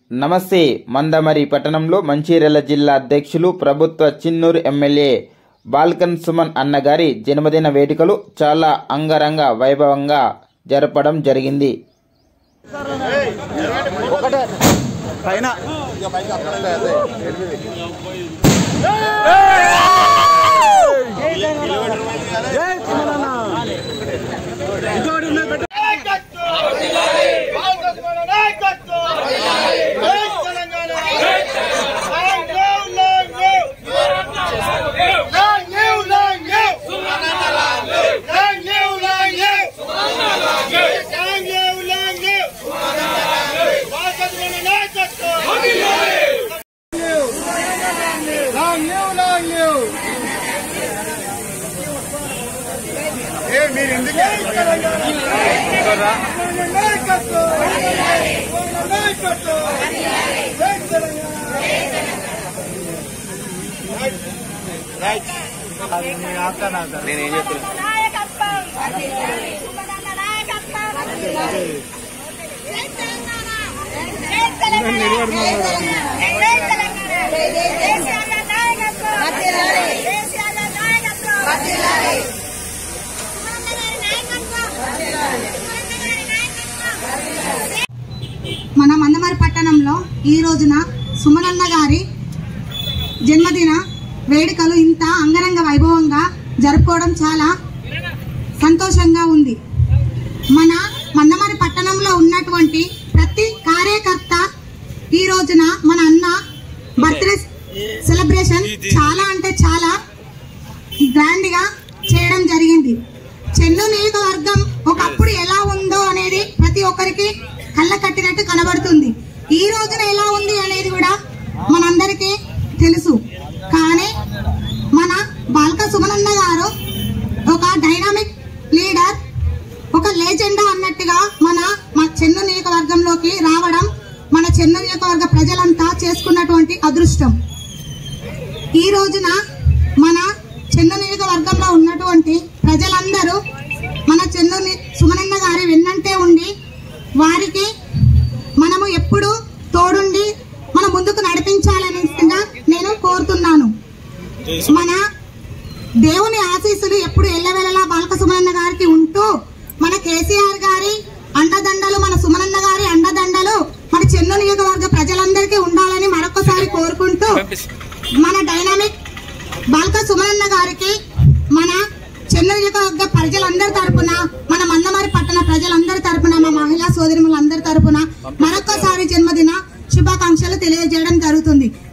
నమస్తే మందమరి పట్టణంలో మంచిర్యాల జిల్లా అధ్యక్షులు ప్రభుత్వ చిన్నూరు ఎమ్మెల్యే బాల్కన్ సుమన్ అన్నగారి జన్మదిన వేడుకలు చాలా అంగరంగ వైభవంగా జరపడం జరిగింది పైన మీరు ఎందుకు నేనేం చెప్తాను నాయకత్వం సుమనన్న నాయకత్వం జై తెలంగాణ జై తెలంగాణ జై తెలంగాణ కేసీఆర్ నాయకత్వం కేసీఆర్ నాయకత్వం సుమనన్న గారి నాయకత్వం సుమనన్న గారి నాయకత్వం మన మందమరి పట్టణంలో ఈ రోజున సుమనన్న గారి జన్మదిన వేడుకలు ఇంత అంగరంగ వైభవంగా జరుపుకోవడం చాలా సంతోషంగా ఉంది మన మందమరి పట్టణంలో ఉన్నటువంటి ప్రతి కార్యకర్త ఈ రోజున మన అన్న బర్త్డే సెలబ్రేషన్ చాలా అంటే చాలా గ్రాండ్ గా చేయడం జరిగింది చెన్ను నియోజకవర్గం ఒకప్పుడు ఎలా ఉందో అనేది ప్రతి ఒక్కరికి కళ్ళ కట్టినట్టు కనబడుతుంది ఈ రోజున ఎలా ఉంది అనేది కూడా మనందరికీ తెలుసు కానీ మన బాల్క సుమనన్న గారు ఒక డైనామిక్ లీడర్ ఒక లేజెండా అన్నట్టుగా మన మా చెన్ను నియోజకవర్గంలోకి రావడం మన చెన్ను నియోజకవర్గ ప్రజలంతా చేసుకున్నటువంటి అదృష్టం ఈ రోజున మన చెన్ను నియోజకవర్గంలో ఉన్నటువంటి ప్రజలందరూ మన చెన్ను ని- సుమనన్న గారి వెన్నంటే ఉండి వారికి మనము ఎప్పుడు తోడుండి మన ముందుకు నడిపించాలనేసిగా నేను కోరుతున్నాను మన దేవుని ఆశీస్సులు ఎప్పుడు ఎల్లవెల్లలా బాలక సుమనన్న గారికి ఉంటూ మన కేసీఆర్ గారి అండదండలు మన సుమనన్న గారి అండదండలు మన చెన్ను నియోజకవర్గ ప్రజలందరికీ ఉండాలని మరొకసారి కోరుకుంటూ మన డైనామిక్ బాల్క సుమనన్న గారికి మన చెన్ను నియోజకవర్గ ప్రజలందరి తరపున మన మందమారి పట్టణ ప్రజలందరి తరపున మా మహిళా సోదరిములందరి తరపున మరొకసారి జన్మదిన శుభాకాంక్షలు తెలియజేయడం జరుగుతుంది